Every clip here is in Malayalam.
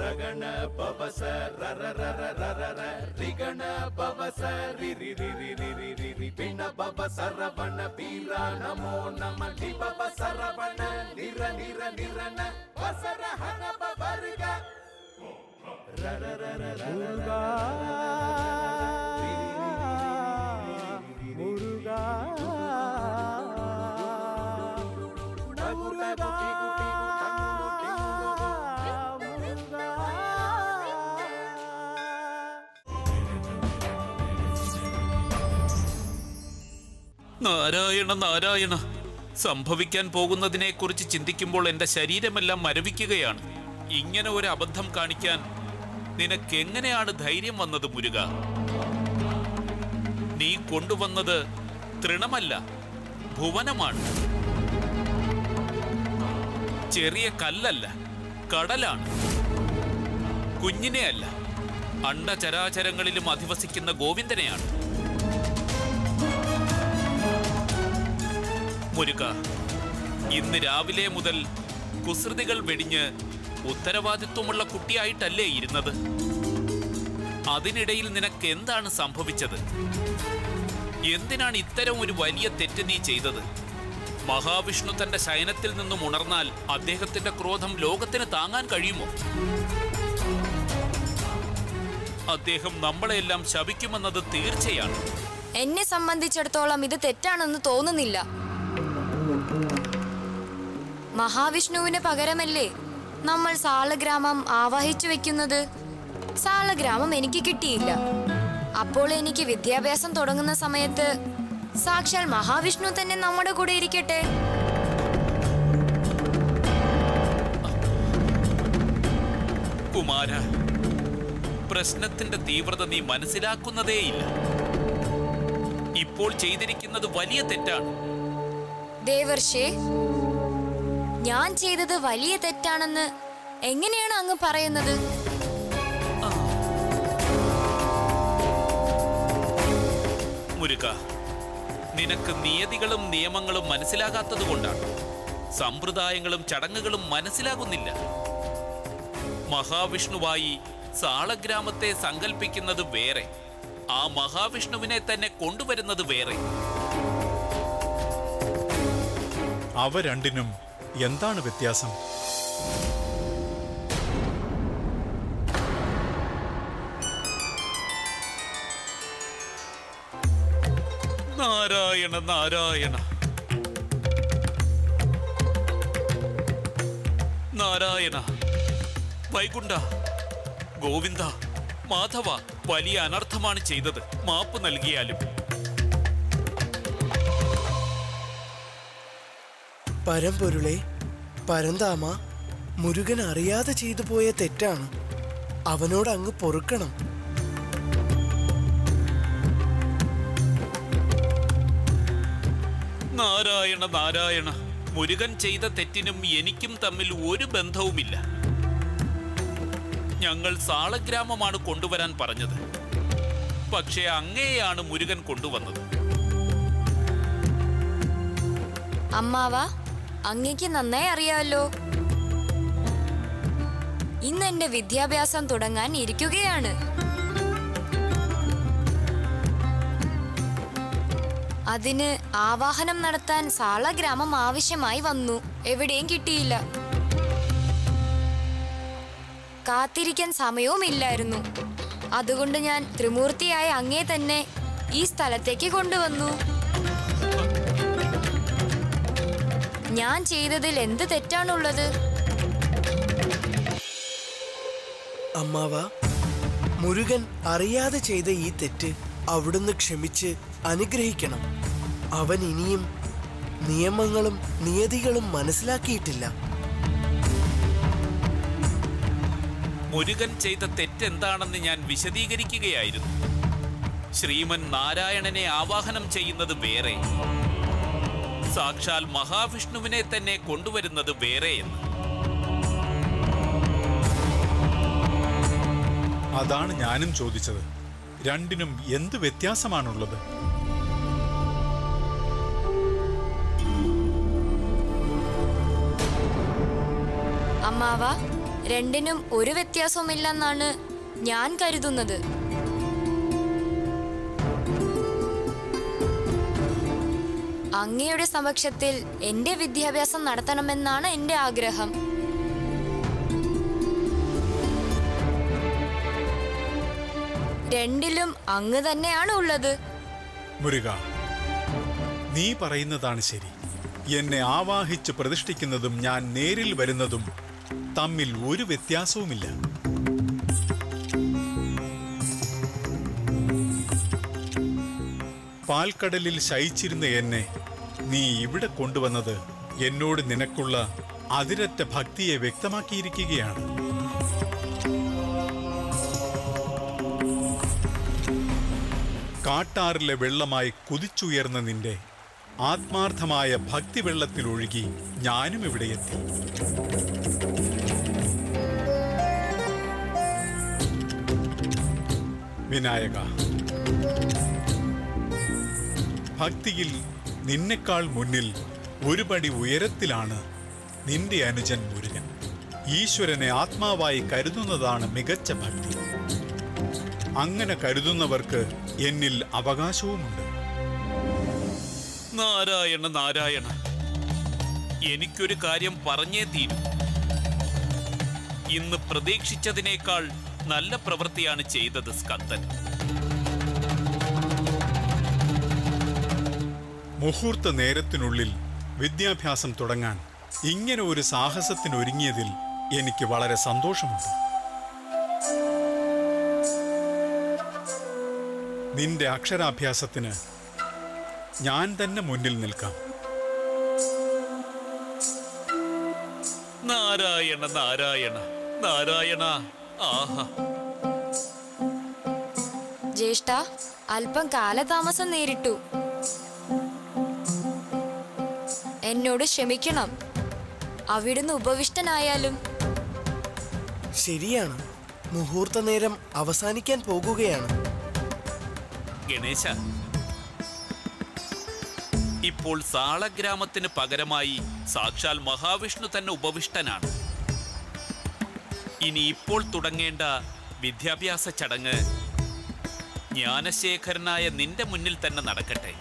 ರಗಣ ಪವಸ ರರ ರರ ರರ ರ ರಿಗಣ ಪವಸ ರಿ ರಿ ರಿ ರಿ ರಿ ರಿ ರಿ ರಿ ಪಿಣ ಪವ ಸರವಣ ಪೀರ ನಮೋ ನಮ ಲಿ ಪವ ಸರವಣ ನಿರ ನಿರ ನಿರನ ವಸರ ಹನ ಪವರ್ಗ ರರ ರರ ರರ முருகா முருகா முருகா നാരായണ നാരായണ സംഭവിക്കാൻ പോകുന്നതിനെക്കുറിച്ച് ചിന്തിക്കുമ്പോൾ എന്റെ ശരീരമെല്ലാം മരവിക്കുകയാണ് ഇങ്ങനെ ഒരു അബദ്ധം കാണിക്കാൻ നിനക്കെങ്ങനെയാണ് ധൈര്യം വന്നത് മുരുക നീ കൊണ്ടുവന്നത് തൃണമല്ല ഭുവനമാണ് ചെറിയ കല്ലല്ല കടലാണ് കുഞ്ഞിനെയല്ല അണ്ടചരാചരങ്ങളിലും അധിവസിക്കുന്ന ഗോവിന്ദനെയാണ് മുരുക ഇന്ന് രാവിലെ മുതൽ കുസൃതികൾ വെടിഞ്ഞ് ഉത്തരവാദിത്വമുള്ള കുട്ടിയായിട്ടല്ലേ ഇരുന്നത് അതിനിടയിൽ നിനക്ക് എന്താണ് സംഭവിച്ചത് എന്തിനാണ് ഇത്തരം ഒരു വലിയ തെറ്റ് നീ ചെയ്തത് മഹാവിഷ്ണു തന്റെ ശയനത്തിൽ നിന്നും ഉണർന്നാൽ അദ്ദേഹത്തിന്റെ ക്രോധം ലോകത്തിന് താങ്ങാൻ കഴിയുമോ അദ്ദേഹം നമ്മളെല്ലാം ശപിക്കുമെന്നത് തീർച്ചയാണ് എന്നെ സംബന്ധിച്ചിടത്തോളം ഇത് തെറ്റാണെന്ന് തോന്നുന്നില്ല മഹാവിഷ്ണുവിന് പകരമല്ലേ നമ്മൾ സാളഗ്രാമം ആവാഹിച്ചു വെക്കുന്നത് സാളഗ്രാമം എനിക്ക് കിട്ടിയില്ല അപ്പോൾ എനിക്ക് വിദ്യാഭ്യാസം തുടങ്ങുന്ന സമയത്ത് സാക്ഷാൽ മഹാവിഷ്ണു തന്നെ നമ്മുടെ കൂടെ ഇരിക്കട്ടെ കുമാര പ്രശ്നത്തിന്റെ തീവ്രത നീ മനസ്സിലാക്കുന്നതേയില്ല ഇപ്പോൾ ചെയ്തിരിക്കുന്നത് വലിയ തെറ്റാണ് ദേവർഷേ ഞാൻ ചെയ്തത് വലിയ തെറ്റാണെന്ന് എങ്ങനെയാണ് അങ്ങ് പറയുന്നത് മുരുക നിനക്ക് നിയതികളും നിയമങ്ങളും മനസ്സിലാകാത്തത് കൊണ്ടാണ് സമ്പ്രദായങ്ങളും ചടങ്ങുകളും മനസ്സിലാകുന്നില്ല മഹാവിഷ്ണുവായി സാളഗ്രാമത്തെ സങ്കല്പിക്കുന്നത് വേറെ ആ മഹാവിഷ്ണുവിനെ തന്നെ കൊണ്ടുവരുന്നത് വേറെ അവ രണ്ടിനും എന്താണ് വ്യത്യാസം നാരായണ നാരായണ നാരായണ വൈകുണ്ഠ ഗോവിന്ദ മാധവ വലിയ അനർത്ഥമാണ് ചെയ്തത് മാപ്പ് നൽകിയാലും പരമ്പൊരുളെ പരന്താമ മുരുകൻ അറിയാതെ ചെയ്തു പോയ തെറ്റാണ് അവനോട് അങ്ങ് പൊറുക്കണം നാരായണ നാരായണ മുരുകൻ ചെയ്ത തെറ്റിനും എനിക്കും തമ്മിൽ ഒരു ബന്ധവുമില്ല ഞങ്ങൾ സാളഗ്രാമമാണ് കൊണ്ടുവരാൻ പറഞ്ഞത് പക്ഷേ അങ്ങയെയാണ് മുരുകൻ കൊണ്ടുവന്നത് അമ്മാവ അങ്ങയ്ക്ക് നന്നായി അറിയാമല്ലോ ഇന്ന് എന്റെ വിദ്യാഭ്യാസം തുടങ്ങാൻ ഇരിക്കുകയാണ് അതിന് ആവാഹനം നടത്താൻ സാളഗ്രാമം ആവശ്യമായി വന്നു എവിടെയും കിട്ടിയില്ല കാത്തിരിക്കാൻ സമയവുമില്ലായിരുന്നു അതുകൊണ്ട് ഞാൻ ത്രിമൂർത്തിയായ അങ്ങേ തന്നെ ഈ സ്ഥലത്തേക്ക് കൊണ്ടുവന്നു ഞാൻ ചെയ്തതിൽ എന്ത് തെറ്റാണുള്ളത് അമ്മാവ മുരുകൻ അറിയാതെ ചെയ്ത ഈ തെറ്റ് അവിടുന്ന് ക്ഷമിച്ച് അനുഗ്രഹിക്കണം അവൻ ഇനിയും നിയമങ്ങളും നിയതികളും മനസ്സിലാക്കിയിട്ടില്ല മുരുകൻ ചെയ്ത തെറ്റെന്താണെന്ന് ഞാൻ വിശദീകരിക്കുകയായിരുന്നു ശ്രീമൻ നാരായണനെ ആവാഹനം ചെയ്യുന്നത് വേറെ സാക്ഷാൽ മഹാവിഷ്ണുവിനെ തന്നെ കൊണ്ടുവരുന്നത് വേറെയെന്ന് അതാണ് ഞാനും ചോദിച്ചത് രണ്ടിനും എന്ത് വ്യത്യാസമാണുള്ളത് അമ്മാവ രണ്ടിനും ഒരു വ്യത്യാസവുമില്ലെന്നാണ് ഞാൻ കരുതുന്നത് അങ്ങയുടെ സമക്ഷത്തിൽ എന്റെ വിദ്യാഭ്യാസം നടത്തണമെന്നാണ് എന്റെ ആഗ്രഹം രണ്ടിലും അങ്ങ് തന്നെയാണ് ഉള്ളത് മുരുക നീ പറയുന്നതാണ് ശരി എന്നെ ആവാഹിച്ച് പ്രതിഷ്ഠിക്കുന്നതും ഞാൻ നേരിൽ വരുന്നതും തമ്മിൽ ഒരു വ്യത്യാസവുമില്ല പാൽക്കടലിൽ ശയിച്ചിരുന്ന എന്നെ നീ ഇവിടെ കൊണ്ടുവന്നത് എന്നോട് നിനക്കുള്ള അതിരറ്റ ഭക്തിയെ വ്യക്തമാക്കിയിരിക്കുകയാണ് കാട്ടാറിലെ വെള്ളമായി കുതിച്ചുയർന്ന നിന്റെ ആത്മാർത്ഥമായ ഭക്തി വെള്ളത്തിലൊഴുകി ഞാനും ഇവിടെ എത്തി വിനായക ഭക്തിയിൽ നിന്നെക്കാൾ മുന്നിൽ ഒരു പടി ഉയരത്തിലാണ് നിന്റെ അനുജൻ മുരുകൻ ഈശ്വരനെ ആത്മാവായി കരുതുന്നതാണ് മികച്ച ഭക്തി അങ്ങനെ കരുതുന്നവർക്ക് എന്നിൽ അവകാശവുമുണ്ട് നാരായണ നാരായണ എനിക്കൊരു കാര്യം പറഞ്ഞേ തീരും ഇന്ന് പ്രതീക്ഷിച്ചതിനേക്കാൾ നല്ല പ്രവൃത്തിയാണ് ചെയ്തത് സ്കന്ദൻ മുഹൂർത്ത നേരത്തിനുള്ളിൽ വിദ്യാഭ്യാസം തുടങ്ങാൻ ഇങ്ങനെ ഒരു സാഹസത്തിനൊരുങ്ങിയതിൽ എനിക്ക് വളരെ സന്തോഷമുണ്ട് നിന്റെ അക്ഷരാഭ്യാസത്തിന് ഞാൻ തന്നെ മുന്നിൽ നിൽക്കാം നാരായണ നാരായണ നാരായണ ആഹാ ജ്യേഷ്ഠ അല്പം കാലതാമസം നേരിട്ടു എന്നോട് ക്ഷമിക്കണം അവിടുന്ന് ഉപവിഷ്ടനായാലും ശരിയാണ് മുഹൂർത്ത നേരം അവസാനിക്കാൻ പോകുകയാണ് ഗണേശ ഇപ്പോൾ സാളഗ്രാമത്തിന് പകരമായി സാക്ഷാൽ മഹാവിഷ്ണു തന്നെ ഉപവിഷ്ടനാണ് ഇനി ഇപ്പോൾ തുടങ്ങേണ്ട വിദ്യാഭ്യാസ ചടങ്ങ് ജ്ഞാനശേഖരനായ നിന്റെ മുന്നിൽ തന്നെ നടക്കട്ടെ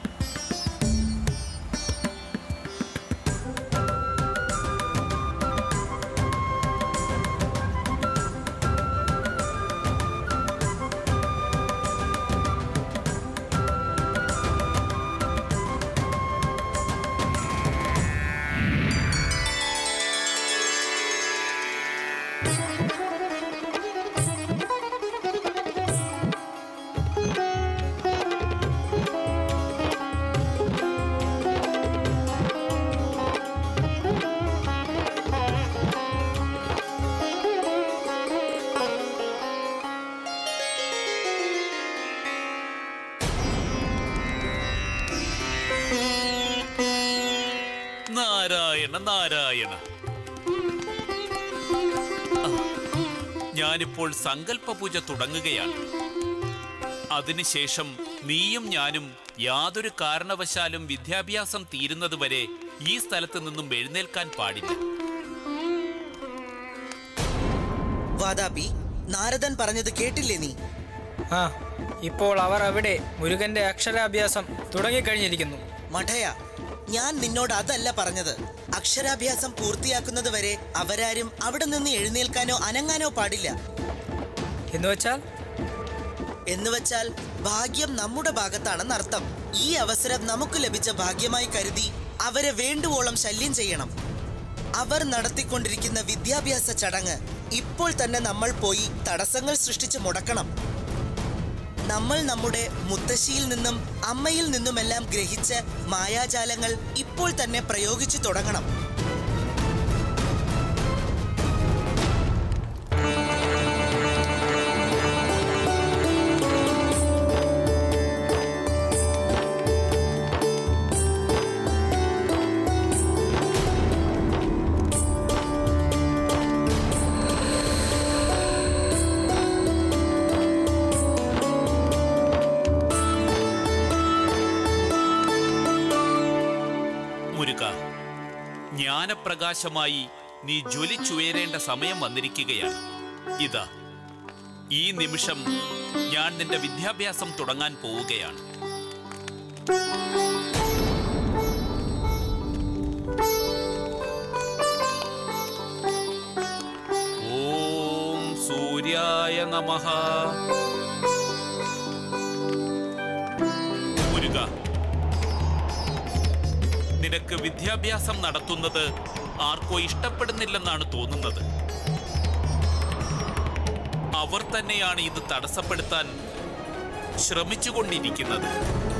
നാരായണ നാരായണ ആ, ഞാനിപ്പോൾ സങ്കല്പ പൂജ തുടങ്ങുകയാണ് അതിനുശേഷം നീയും ഞാനും യാതൊരു കാരണവശാലും വിദ്യാഭ്യാസം തീരുന്നതുവരെ ഈ സ്ഥലത്ത് നിന്നും എഴുന്നേൽക്കാൻ പാടില്ല വാതാപി നാരദൻ പറഞ്ഞത് കേട്ടില്ലേ നീ ആ ഇപ്പോൾ അവർ അവിടെ മുരുകന്റെ അക്ഷരാഭ്യാസം തുടങ്ങിക്കഴിഞ്ഞിരിക്കുന്നു മഠയ ഞാൻ നിന്നോട് അതല്ല പറഞ്ഞത് അക്ഷരാഭ്യാസം പൂർത്തിയാക്കുന്നത് വരെ അവരാരും അവിടെ നിന്ന് എഴുന്നേൽക്കാനോ അനങ്ങാനോ പാടില്ല എന്നുവെച്ചാൽ എന്നുവെച്ചാൽ ഭാഗ്യം നമ്മുടെ ഭാഗത്താണെന്നർത്ഥം ഈ അവസരം നമുക്ക് ലഭിച്ച ഭാഗ്യമായി കരുതി അവരെ വേണ്ടുവോളം ശല്യം ചെയ്യണം അവർ നടത്തിക്കൊണ്ടിരിക്കുന്ന വിദ്യാഭ്യാസ ചടങ്ങ് ഇപ്പോൾ തന്നെ നമ്മൾ പോയി തടസ്സങ്ങൾ സൃഷ്ടിച്ച് മുടക്കണം നമ്മൾ നമ്മുടെ മുത്തശ്ശിയിൽ നിന്നും അമ്മയിൽ നിന്നുമെല്ലാം ഗ്രഹിച്ച മായാജാലങ്ങൾ ഇപ്പോൾ തന്നെ പ്രയോഗിച്ചു തുടങ്ങണം മുരുക ജ്ഞാനപ്രകാശമായി നീ ജ്വലിച്ചുയരേണ്ട സമയം വന്നിരിക്കുകയാണ് ഇതാ ഈ നിമിഷം ഞാൻ നിന്റെ വിദ്യാഭ്യാസം തുടങ്ങാൻ പോവുകയാണ് ഓം സൂര്യായ നമഃ മുരുക നിനക്ക് വിദ്യാഭ്യാസം നടത്തുന്നത് ആർക്കോ ഇഷ്ടപ്പെടുന്നില്ലെന്നാണ് തോന്നുന്നത് അവർ തന്നെയാണ് ഇത് തടസ്സപ്പെടുത്താൻ ശ്രമിച്ചുകൊണ്ടിരിക്കുന്നത്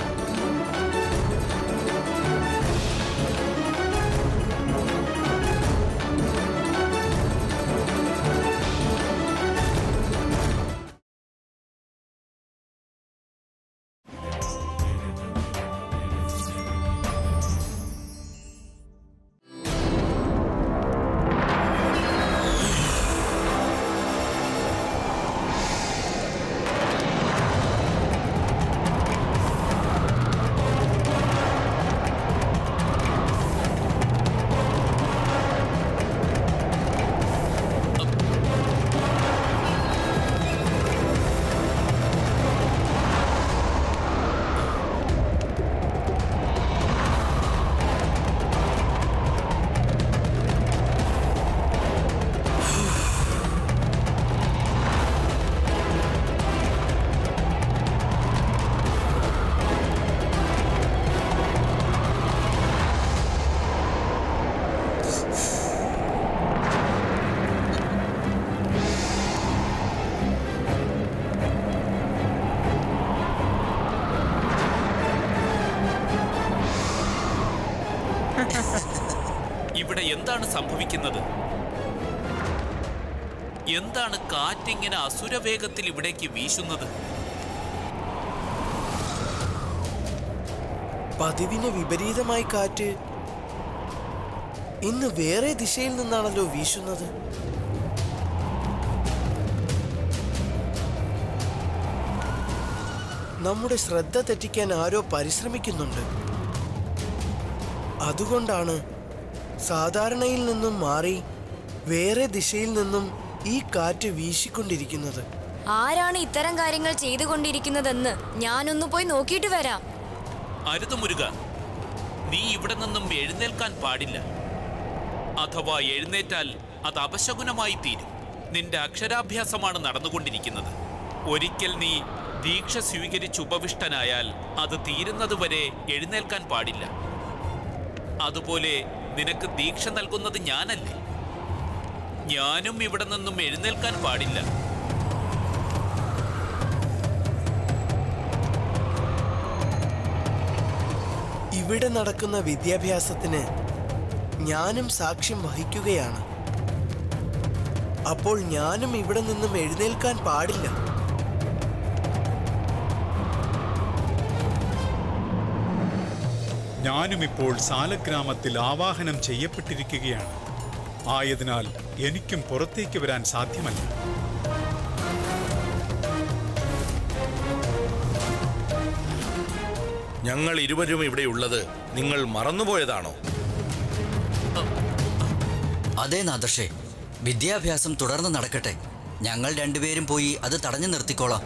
ഇവിടെ എന്താണ് സംഭവിക്കുന്നത് എന്താണ് കാറ്റിങ്ങനെ അസുരവേഗത്തിൽ ഇവിടേക്ക് വീശുന്നത് പതിവിന് വിപരീതമായി കാറ്റ് ഇന്ന് വേറെ ദിശയിൽ നിന്നാണല്ലോ വീശുന്നത് നമ്മുടെ ശ്രദ്ധ തെറ്റിക്കാൻ ആരോ പരിശ്രമിക്കുന്നുണ്ട് അതുകൊണ്ടാണ് സാധാരണയിൽ നിന്നും മാറി വേറെ ദിശയിൽ നിന്നും ഈ കാറ്റ് വീശിക്കൊണ്ടിരിക്കുന്നത് ആരാണ് ഇത്തരം കാര്യങ്ങൾ ചെയ്തുകൊണ്ടിരിക്കുന്നതെന്ന് ഞാനൊന്ന് പോയി നോക്കിയിട്ട് വരാം അരുത് മുരുക നീ ഇവിടെ നിന്നും എഴുന്നേൽക്കാൻ പാടില്ല അഥവാ എഴുന്നേറ്റാൽ അത് അപശകുനമായി തീരും നിന്റെ അക്ഷരാഭ്യാസമാണ് നടന്നുകൊണ്ടിരിക്കുന്നത് ഒരിക്കൽ നീ ദീക്ഷ സ്വീകരിച്ച് ഉപവിഷ്ടനായാൽ അത് തീരുന്നതുവരെ എഴുന്നേൽക്കാൻ പാടില്ല അതുപോലെ നിനക്ക് ദീക്ഷ നൽകുന്നത് ഞാനല്ലേ ഞാനും ഇവിടെ നിന്നും എഴുന്നേൽക്കാൻ പാടില്ല ഇവിടെ നടക്കുന്ന വിദ്യാഭ്യാസത്തിന് ഞാനും സാക്ഷ്യം വഹിക്കുകയാണ് അപ്പോൾ ഞാനും ഇവിടെ നിന്നും എഴുന്നേൽക്കാൻ പാടില്ല ഞാനും ഇപ്പോൾ സാലഗ്രാമത്തിൽ ആവാഹനം ചെയ്യപ്പെട്ടിരിക്കുകയാണ് ആയതിനാൽ എനിക്കും പുറത്തേക്ക് വരാൻ സാധ്യമല്ല ഞങ്ങൾ ഇരുവരും ഇവിടെയുള്ളത് നിങ്ങൾ മറന്നുപോയതാണോ അതെ നാദർഷേ വിദ്യാഭ്യാസം തുടർന്ന് നടക്കട്ടെ ഞങ്ങൾ രണ്ടുപേരും പോയി അത് തടഞ്ഞു നിർത്തിക്കോളാം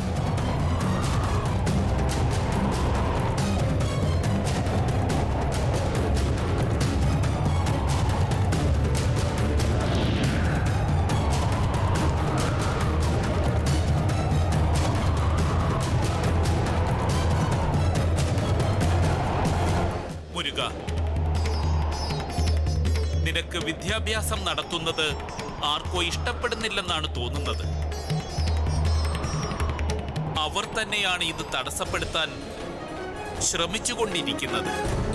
മുരുക നിനക്ക് വിദ്യാഭ്യാസം നടത്തുന്നത് ആർക്കോ ഇഷ്ടപ്പെടുന്നില്ലെന്നാണ് തോന്നുന്നത് അവർ തന്നെയാണ് ഇത് തടസ്സപ്പെടുത്താൻ ശ്രമിച്ചുകൊണ്ടിരിക്കുന്നത്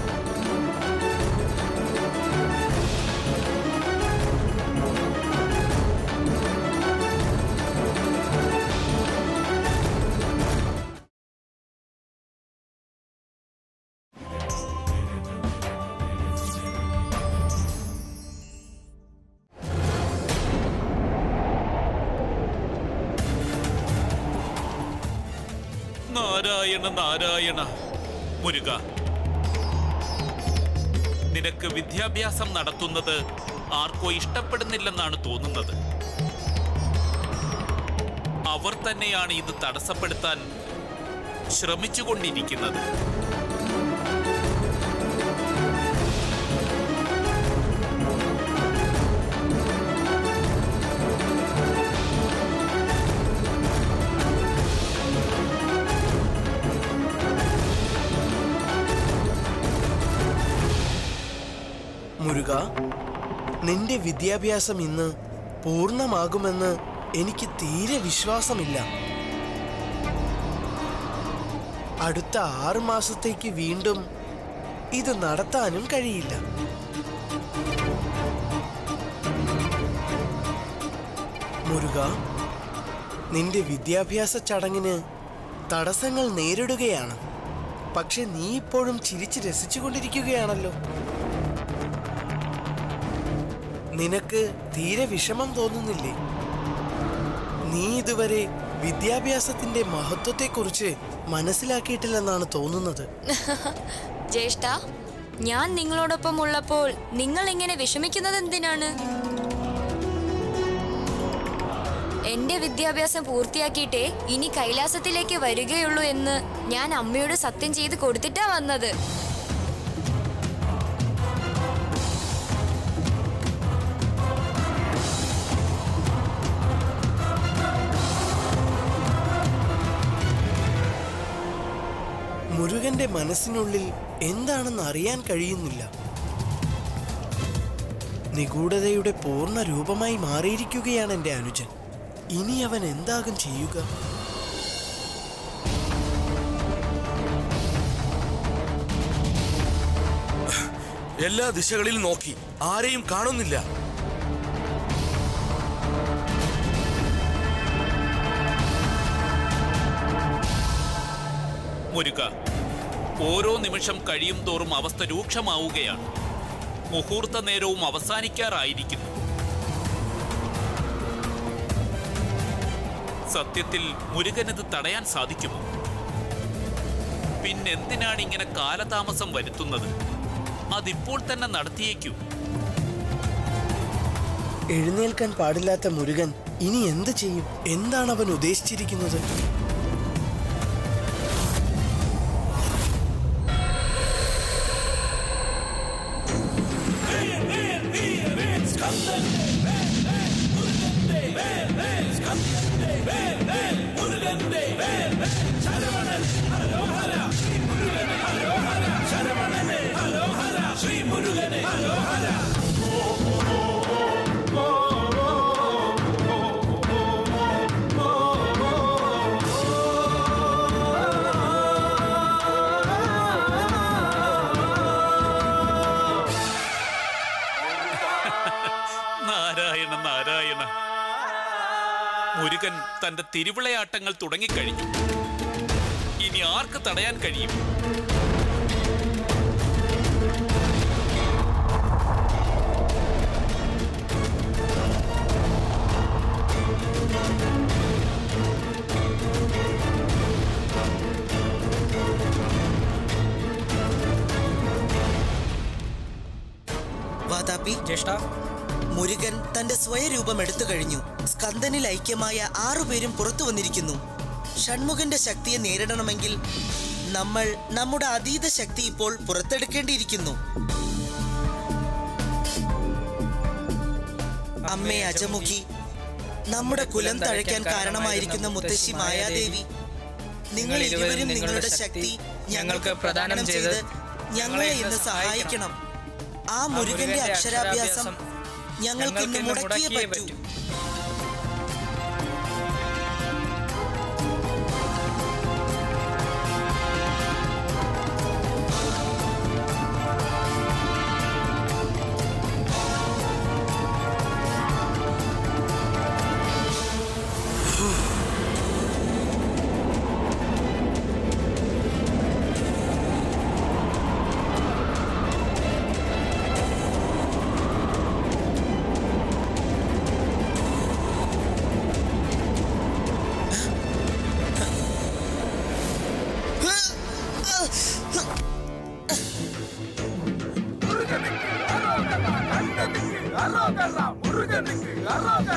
നാരായണ നാരായണ മുരുക നിനക്ക് വിദ്യാഭ്യാസം നടത്തുന്നത് ആർക്കോ ഇഷ്ടപ്പെടുന്നില്ലെന്നാണ് തോന്നുന്നത് അവർ തന്നെയാണ് ഇത് തടസ്സപ്പെടുത്താൻ ശ്രമിച്ചുകൊണ്ടിരിക്കുന്നത് മുരുക നിന്റെ വിദ്യാഭ്യാസം ഇന്ന് പൂർണ്ണമാകുമെന്ന് എനിക്ക് തീരെ വിശ്വാസമില്ല അടുത്ത ആറ് മാസത്തേക്ക് വീണ്ടും ഇത് നടത്താനും കഴിയില്ല മുരുക നിന്റെ വിദ്യാഭ്യാസ ചടങ്ങിന് തടസ്സങ്ങൾ നേരിടുകയാണ് പക്ഷെ നീ ഇപ്പോഴും ചിരിച്ച് രസിച്ചുകൊണ്ടിരിക്കുകയാണല്ലോ നിനക്ക് തീരെ വിഷമം തോന്നുന്നില്ലേ നീ ഇതുവരെ വിദ്യാഭ്യാസത്തിന്റെ മഹത്വത്തെക്കുറിച്ച് മനസ്സിലാക്കിയിട്ടില്ലെന്നാണ് തോന്നുന്നത് ജ്യേഷ്ഠ ഞാൻ നിങ്ങളോടൊപ്പം ഉള്ളപ്പോൾ നിങ്ങൾ ഇങ്ങനെ വിഷമിക്കുന്നത് എന്തിനാണ് എന്റെ വിദ്യാഭ്യാസം പൂർത്തിയാക്കിയിട്ടേ ഇനി കൈലാസത്തിലേക്ക് വരികയുള്ളൂ എന്ന് ഞാൻ അമ്മയോട് സത്യം ചെയ്ത് കൊടുത്തിട്ടാ വന്നത് മുരുകന്റെ മനസ്സിനുള്ളിൽ എന്താണെന്ന് അറിയാൻ കഴിയുന്നില്ല നിഗൂഢതയുടെ പൂർണ്ണ രൂപമായി മാറിയിരിക്കുകയാണ് എന്റെ അനുജൻ ഇനി അവൻ എന്താകും ചെയ്യുക എല്ലാ ദിശകളിലും നോക്കി ആരെയും കാണുന്നില്ല മുരുക ഓരോ നിമിഷം കഴിയും തോറും അവസ്ഥ രൂക്ഷമാവുകയാണ് മുഹൂർത്ത നേരവും അവസാനിക്കാറായിരിക്കുന്നു സത്യത്തിൽ മുരുകനത് തടയാൻ സാധിക്കുമോ പിന്നെന്തിനാണ് ഇങ്ങനെ കാലതാമസം വരുത്തുന്നത് അതിപ്പോൾ തന്നെ നടത്തിയേക്കൂ എഴുന്നേൽക്കാൻ പാടില്ലാത്ത മുരുകൻ ഇനി എന്ത് ചെയ്യും എന്താണ് അവൻ ഉദ്ദേശിച്ചിരിക്കുന്നത് നാരായണ നാരായണ മുരുകൻ തന്റെ തിരുവിളയാട്ടങ്ങൾ തുടങ്ങിക്കഴിഞ്ഞു ഇനി ആർക്ക് തടയാൻ കഴിയും വാതാപി ജ്യേഷ്ഠ മുരുകൻ തന്റെ സ്വയരൂപം എടുത്തു കഴിഞ്ഞു സ്കന്ദനിൽ ഐക്യമായ ആറുപേരും പുറത്തു വന്നിരിക്കുന്നു ഷൺമുഖന്റെ ശക്തിയെ നേരിടണമെങ്കിൽ നമ്മൾ നമ്മുടെ അതീത ശക്തി ഇപ്പോൾ പുറത്തെടുക്കേണ്ടിയിരിക്കുന്നു അമ്മേ അജമുഖി നമ്മുടെ കുലം തഴയ്ക്കാൻ കാരണമായിരിക്കുന്ന മുത്തശ്ശി മായാദേവി നിങ്ങൾ ഇരുവരും നിങ്ങളുടെ ശക്തി ഞങ്ങൾക്ക് പ്രദാനം ചെയ്ത് ഞങ്ങളെ ഇന്ന് സഹായിക്കണം ആ മുരുകന്റെ അക്ഷരാഭ്യാസം ഞങ്ങൾക്ക് ഇന്ന് മുടക്കിയേ പറ്റൂ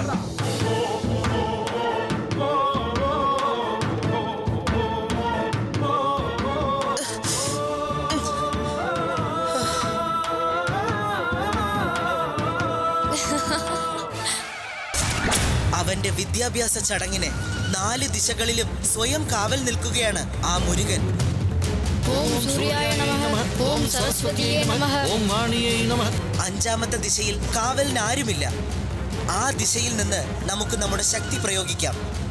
അവന്റെ വിദ്യാഭ്യാസ ചടങ്ങിന് നാല് ദിശകളിലും സ്വയം കാവൽ നിൽക്കുകയാണ് ആ മുരുകൻ ഓം സൂര്യായ നമഃ ഓം സരസ്വതിയേ നമഃ ഓം വാണിയേ നമ അഞ്ചാമത്തെ ദിശയിൽ കാവലിന് ആരുമില്ല ആ ദിശയിൽ നിന്ന് നമുക്ക് നമ്മുടെ ശക്തി പ്രയോഗിക്കാം